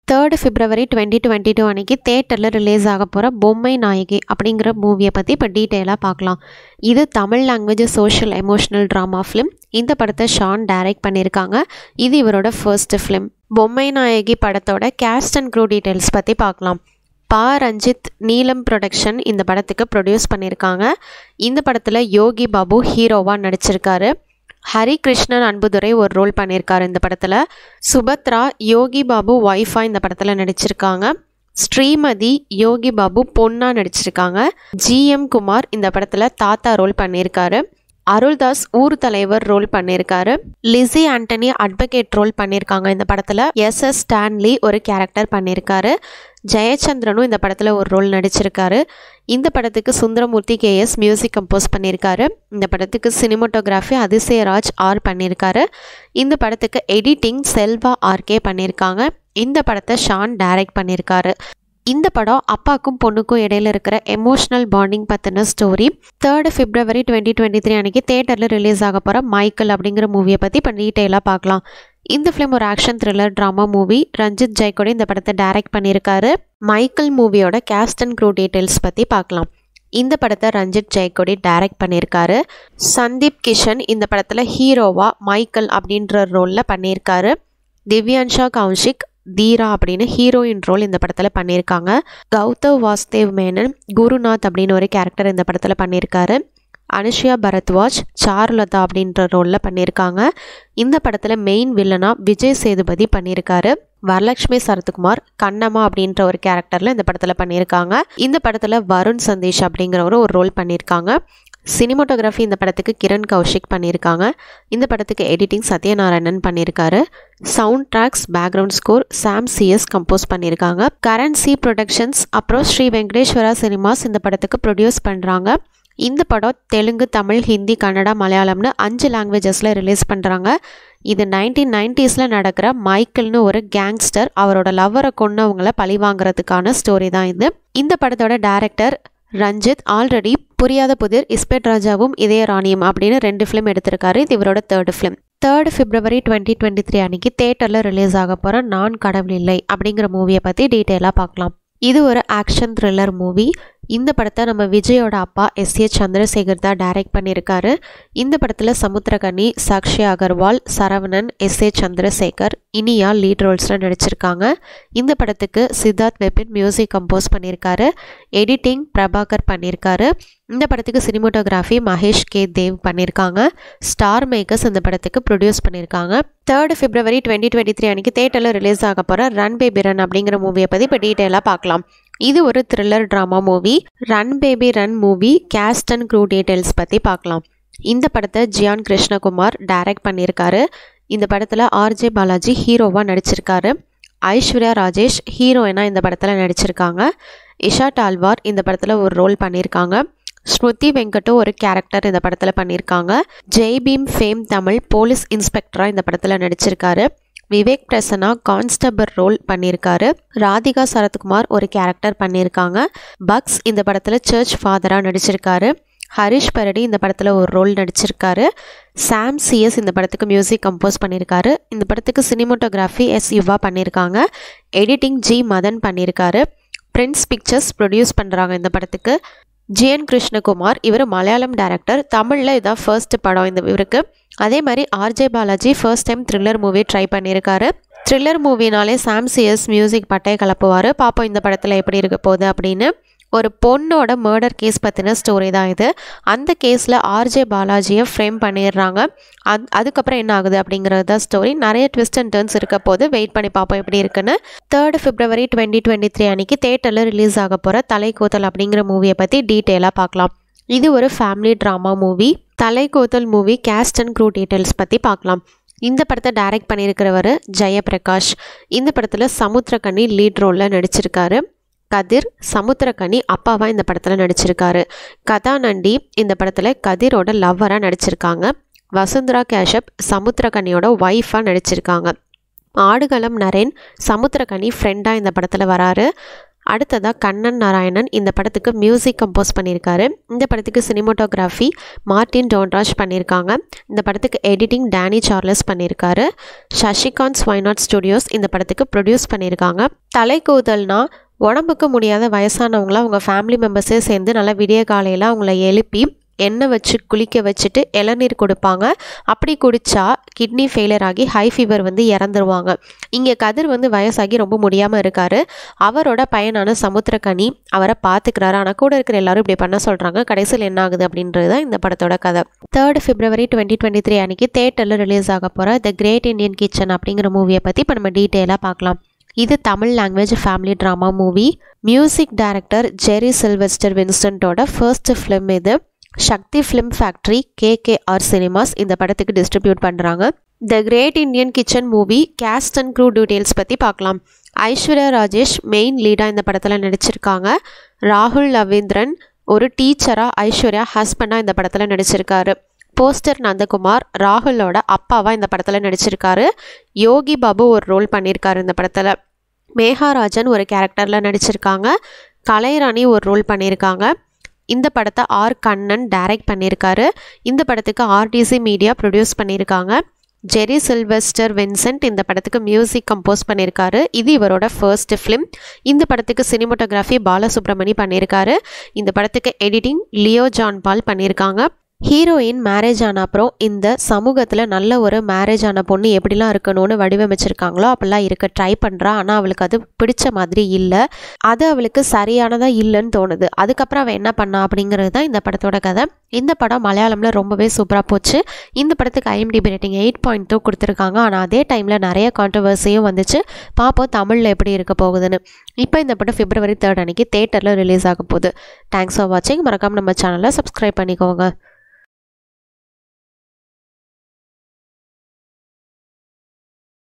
third February twenty twenty two அன்னைக்கு தேட்டரில் release ஆக போகிற பொம்மை நாயகி அப்படிங்கிற மூவியை பற்றி இப்போ டீட்டெயிலாக பார்க்கலாம் இது Tamil language social emotional drama film இந்த படத்தை ஷான் டைரக்ட் பண்ணியிருக்காங்க இது இவரோட ஃபர்ஸ்ட் ஃபிலிம் பொம்மை நாயகி படத்தோட கேஸ்ட் அண்ட் க்ரூ டீட்டெயில்ஸ் பற்றி பார்க்கலாம் பா ரஞ்சித் நீலம் ப்ரொடக்ஷன் இந்த படத்துக்கு ப்ரொடியூஸ் பண்ணியிருக்காங்க இந்த படத்தில் யோகி பாபு ஹீரோவாக நடிச்சிருக்காரு ஹரி கிருஷ்ணன் அன்புதுரை ஒரு ரோல் பண்ணியிருக்காரு இந்த படத்தில் சுபத்ரா யோகி பாபு ஒய்ஃபாக இந்த படத்தில் நடிச்சிருக்காங்க ஸ்ரீமதி யோகி பாபு பொண்ணாக நடிச்சிருக்காங்க ஜிஎம் குமார் இந்த படத்தில் தாத்தா ரோல் பண்ணியிருக்காரு அருள்தாஸ் ஊர் தலைவர் ரோல் பண்ணியிருக்காரு லிசி ஆண்டனி அட்வொகேட் ரோல் பண்ணியிருக்காங்க இந்த படத்தில் எஸ் எஸ் ஸ்டான்லி ஒரு கேரக்டர் பண்ணியிருக்காரு ஜெயச்சந்திரனும் இந்த படத்தில் ஒரு ரோல் நடிச்சிருக்காரு இந்த படத்துக்கு சுந்தரமூர்த்தி கேஎஸ் மியூசிக் கம்போஸ் பண்ணியிருக்காரு இந்த படத்துக்கு சினிமோட்டோகிராஃபி அதிசயராஜ் ஆர் பண்ணியிருக்காரு இந்த படத்துக்கு எடிட்டிங் செல்வா ஆர்கே பண்ணியிருக்காங்க இந்த படத்தை ஷான் டைரக்ட் பண்ணியிருக்காரு இந்த படம் அப்பாக்கும் பொண்ணுக்கும் இடையில இருக்கிற எமோஷனல் பாண்டிங் பற்றின story third February twenty twenty three அன்றைக்கி தேட்டரில் ரிலீஸ் ஆக போகிற மைக்கேல் அப்படிங்கிற மூவியை பற்றி இப்போ டீட்டெயிலாக பார்க்கலாம் இந்த ஃபிலிம் ஒரு action thriller drama movie Ranjith ஜெய்கோட இந்த படத்தை டைரக்ட் பண்ணியிருக்காரு மைக்கேல் மூவியோட கேஸ்ட் அண்ட் க்ரூ டீட்டெயில்ஸ் பற்றி பார்க்கலாம் இந்த படத்தை ரஞ்சித் ஜெயக்கொடி டைரக்ட் பண்ணியிருக்காரு சந்தீப் கிஷன் இந்த படத்தில் ஹீரோவா மைக்கேல் அப்படின்ற ரோலில் பண்ணியிருக்காரு திவ்யான்ஷா கௌஷிக் தீரா அப்படின்னு ஹீரோயின் ரோல் இந்த படத்தில் பண்ணியிருக்காங்க கௌதவ் வாஸ்தேவ் மேனன் குருநாத் அப்படின்னு ஒரு கேரக்டர் இந்த படத்தில் பண்ணியிருக்காரு அனுஷ்யா பரத்வாஜ் சாருலதா அப்படின்ற ரோலில் பண்ணியிருக்காங்க இந்த படத்தில் மெயின் வில்லனாக விஜய் சேதுபதி பண்ணியிருக்காரு வரலட்சுமி சரத்குமார் கண்ணம்மா அப்படின்ற ஒரு கேரக்டரில் இந்த படத்தில் பண்ணியிருக்காங்க இந்த படத்தில் வருண் சந்தேஷ் அப்படிங்கிறவரு ஒரு ரோல் பண்ணியிருக்காங்க சினிமோட்டோகிராஃபி இந்த படத்துக்கு கிரண் கௌஷிக் பண்ணியிருக்காங்க இந்த படத்துக்கு எடிட்டிங் சத்யநாராயணன் பண்ணியிருக்காரு sound tracks background score Sam CS compose பண்ணியிருக்காங்க கரண் சி ப்ரொடக்ஷன்ஸ் அப்புறம் ஸ்ரீ வெங்கடேஸ்வரா சினிமாஸ் இந்த படத்துக்கு ப்ரொடியூஸ் பண்ணுறாங்க இந்த படம் தெலுங்கு தமிழ் ஹிந்தி கன்னடா மலையாளம்னு அஞ்சு லாங்குவேஜஸில் ரிலீஸ் பண்ணுறாங்க இது நைன்டீன் நைன்டிஸில் நடக்கிற மைக்கேல்னு ஒரு கேங்ஸ்டர் அவரோட லவ்வரை கொன்னவங்கள பழி வாங்குறதுக்கான ஸ்டோரி தான் இது இந்த படத்தோட டேரக்டர் ரஞ்சித் ஆல்ரெடி புரியாத புதிர் இஸ்பெட் ராஜாவும் இதய ராணியும் அப்படின்னு ரெண்டு ஃபிலிம் எடுத்திருக்காரு இது இவரோட third film third February twenty twenty three அன்னைக்கு தேட்டரில் ரிலீஸ் ஆக போகிற நான் கடவுள் இல்லை அப்படிங்கிற மூவியை பற்றி டீட்டெயிலாக பார்க்கலாம் இது ஒரு ஆக்ஷன் த்ரில்லர் மூவி இந்த படத்தை நம்ம விஜயோட அப்பா எஸ் ஏ சந்திரசேகர் தான் டைரக்ட் பண்ணியிருக்காரு இந்த படத்தில் Samuthirakani Sakshi Agarwal Saravanan S A Chandrasekhar Iniya lead ரோல்ஸில் நடிச்சிருக்காங்க இந்த படத்துக்கு சித்தார்த் வெப்பின் மியூசிக் கம்போஸ் பண்ணியிருக்காரு எடிட்டிங் பிரபாகர் பண்ணியிருக்காரு இந்த படத்துக்கு சினிமோட்டோகிராஃபி மகேஷ் கே தேவ் பண்ணியிருக்காங்க ஸ்டார் மேக்கர்ஸ் இந்த படத்துக்கு ப்ரொடியூஸ் பண்ணியிருக்காங்க third February twenty twenty three அன்றைக்கி தேட்டரில் ரிலீஸ் ஆக போகிற ரன் பேபி ரன் அப்படிங்கிற மூவியை பற்றி இப்போ டீட்டெயிலாக பார்க்கலாம் இது ஒரு thriller drama movie run baby run movie cast and crew டீட்டெயில்ஸ் பற்றி பார்க்கலாம் இந்த படத்தை ஜியான் கிருஷ்ணகுமார் டைரக்ட் பண்ணியிருக்காரு இந்த படத்தில் ஆர்ஜே பாலாஜி ஹீரோவாக நடிச்சிருக்காரு ஐஸ்வர்யா ராஜேஷ் ஹீரோயினாக இந்த படத்தில் நடிச்சிருக்காங்க இஷா டால்வார் இந்த படத்தில் ஒரு ரோல் பண்ணியிருக்காங்க ஸ்மிருதி வெங்கட்டும் ஒரு கேரக்டர் இந்த படத்தில் பண்ணியிருக்காங்க ஜெய்பீம் ஃபேம் தமிழ் போலீஸ் இன்ஸ்பெக்டராக இந்த படத்தில் நடிச்சிருக்காரு விவேக் பிரசன்னா கான்ஸ்டபிள் ரோல் பண்ணியிருக்காரு ராதிகா சரத்குமார் ஒரு கேரக்டர் பண்ணியிருக்காங்க பக்ஸ் இந்த படத்தில் சர்ச் ஃபாதராக நடிச்சிருக்காரு ஹரிஷ் பரடி இந்த படத்தில் ஒரு ரோல் நடிச்சிருக்காரு சாம் சிஎஸ் இந்த படத்துக்கு மியூசிக் கம்போஸ் பண்ணியிருக்காரு இந்த படத்துக்கு சினிமோட்டோகிராஃபி எஸ் யுவா பண்ணியிருக்காங்க எடிட்டிங் ஜி மதன் பண்ணியிருக்காரு பிரின்ஸ் பிக்சர்ஸ் ப்ரொடியூஸ் பண்ணுறாங்க இந்த படத்துக்கு ஜிஎன் கிருஷ்ணகுமார் இவர் மலையாளம் டேரக்டர் தமிழில் இதான் ஃபர்ஸ்ட் படம் இந்த இவருக்கு அதே மாதிரி RJ Balaji first time thriller movie try பண்ணியிருக்காரு த்ரில்லர் மூவினாலே சாம் சிஎஸ் மியூசிக் பட்டை கலப்புவார் பார்ப்போம் இந்த படத்தில் எப்படி இருக்க போகுது அப்படின்னு ஒரு பொண்ணோட மர்டர் கேஸ் பற்றின ஸ்டோரி தான் இது அந்த கேஸில் ஆர்ஜே பாலாஜியை ஃப்ரேம் பண்ணிடுறாங்க அத் அதுக்கப்புறம் என்ன ஆகுது அப்படிங்கிறது தான் ஸ்டோரி நிறைய ட்விஸ்ட் அண்ட் டர்ன்ஸ் இருக்க போது வெயிட் பண்ணி பார்ப்போம் எப்படி இருக்குன்னு third February twenty twenty three அன்னைக்கு தேட்டரில் ரிலீஸ் ஆக போகிற தலைக்கோத்தல் அப்படிங்கிற மூவியை பற்றி டீட்டெயிலாக பார்க்கலாம் இது ஒரு family drama movie Thalaikoothal movie cast and crew டீட்டெயில்ஸ் பற்றி பார்க்கலாம் இந்த படத்தை டைரக்ட் பண்ணியிருக்கிறவர் ஜெயபிரகாஷ் இந்த படத்தில் சமுத்திரக்கனி லீட் ரோலில் நடிச்சிருக்காரு கதிர் சமுத்திரக்கனி அப்பாவா இந்த படத்தில் நடிச்சிருக்காரு கதாநண்டி இந்த படத்தில் கதிரோட லவ்வராக நடிச்சிருக்காங்க வசுந்தரா கேஷப் சமுத்திரக்கனியோட ஒய்ஃபாக நடிச்சிருக்காங்க ஆடுகளம் நரேன் சமுத்திரக்கனி ஃப்ரெண்டாக இந்த படத்தில் வராரு அடுத்ததாக கண்ணன் நாராயணன் இந்த படத்துக்கு மியூசிக் கம்போஸ் பண்ணியிருக்காரு இந்த படத்துக்கு சினிமோட்டோகிராஃபி மார்டின் டோன்ராஜ் பண்ணியிருக்காங்க இந்த படத்துக்கு எடிட்டிங் டேனி சார்லஸ் பண்ணியிருக்காரு சசிகாந்த் ஸ்வைநாட் ஸ்டுடியோஸ் இந்த படத்துக்கு ப்ரொடியூஸ் பண்ணியிருக்காங்க தலைக்கூதல்னா உடம்புக்கு முடியாத வயசானவங்கள அவங்க ஃபேமிலி மெம்பர்ஸே சேர்ந்து நல்லா விடிய காலையில் அவங்கள எழுப்பி எண்ணெய் வச்சு குளிக்க வச்சுட்டு இளநீர் கொடுப்பாங்க அப்படி குடித்தா கிட்னி ஃபெயிலியர் ஆகி ஹை ஃபீவர் வந்து இறந்துருவாங்க இங்கே கதிர் வந்து வயசாகி ரொம்ப முடியாமல் இருக்கார் அவரோட பையனான சமுத்திரக்கனி அவரை பார்த்துக்கிறாரு ஆனால் கூட இருக்கிற எல்லாரும் இப்படி பண்ண சொல்கிறாங்க கடைசியில் என்ன ஆகுது அப்படின்றது தான் இந்த படத்தோட கதை third February twenty twenty three அன்றைக்கி தேட்டரில் ரிலீஸ் ஆக போகிற த கிரேட் இந்தியன் கிச்சன் அப்படிங்கிற மூவியை பற்றி இப்போ நம்ம டீட்டெயிலாக பார்க்கலாம் இது Tamil language family drama movie music director Jerry Silvester வின்ஸ்டன்ட்டோட ஃபர்ஸ்ட் ஃபிலிம் இது Sakthi film factory KKR cinemas இந்த படத்துக்கு டிஸ்ட்ரிபியூட் பண்ணுறாங்க the great Indian kitchen movie cast and crew டீட்டெயில்ஸ் பற்றி பார்க்கலாம் ஐஸ்வர்யா ராஜேஷ் மெயின் லீடாக இந்த படத்தில் நடிச்சிருக்காங்க ராகுல் ரவீந்திரன் ஒரு டீச்சராக ஐஸ்வர்யா ஹஸ்பண்டாக இந்த படத்தில் நடிச்சிருக்காரு போஸ்டர் நந்தகுமார் ராகுலோட அப்பாவாக இந்த படத்தில் நடிச்சிருக்காரு யோகி பாபு ஒரு ரோல் பண்ணியிருக்காரு இந்த படத்தில் மேகாராஜன் ஒரு கேரக்டரில் நடிச்சிருக்காங்க கலைராணி ஒரு ரோல் பண்ணியிருக்காங்க இந்த படத்தை ஆர் கண்ணன் டைரக்ட் பண்ணியிருக்காரு இந்த படத்துக்கு ஆர்டிசி மீடியா ப்ரொடியூஸ் பண்ணியிருக்காங்க ஜெரி சில்வெஸ்டர் வின்சென்ட் இந்த படத்துக்கு மியூசிக் கம்போஸ் பண்ணியிருக்காரு இது இவரோட ஃபர்ஸ்ட் ஃபிலிம் இந்த படத்துக்கு சினிமோட்டோகிராஃபி பாலசுப்ரமணி பண்ணியிருக்காரு இந்த படத்துக்கு எடிட்டிங் லியோ ஜான் பால் பண்ணியிருக்காங்க ஹீரோயின் மேரேஜ் ஆன அப்புறம் இந்த சமூகத்தில் நல்ல ஒரு மேரேஜ் ஆன பொண்ணு எப்படிலாம் இருக்கணும்னு வடிவமைச்சிருக்காங்களோ அப்படிலாம் இருக்க ட்ரை பண்ணுறா ஆனால் அவளுக்கு அது பிடிச்ச மாதிரி இல்லை அது அவளுக்கு சரியானதாக இல்லைன்னு தோணுது அதுக்கப்புறம் அவள் என்ன பண்ணா அப்படிங்கிறது தான் இந்த படத்தோட கதை இந்த படம் மலையாளமில் ரொம்பவே சூப்பராக போச்சு இந்த படத்துக்கு IMDb rating eight point two கொடுத்துருக்காங்க ஆனால் அதே டைமில் நிறைய கான்ட்ரவர்சியும் வந்துச்சு பார்ப்போம் தமிழில் எப்படி இருக்க போகுதுன்னு இப்போ இந்த படம் பிப்ரவரி தேர்ட் அன்னைக்கு தேட்டரில் ரிலீஸ் ஆக போகுது தேங்க்ஸ் ஃபார் வாட்சிங் மறக்காமல் நம்ம சேனலை சப்ஸ்கிரைப் பண்ணிக்கோங்க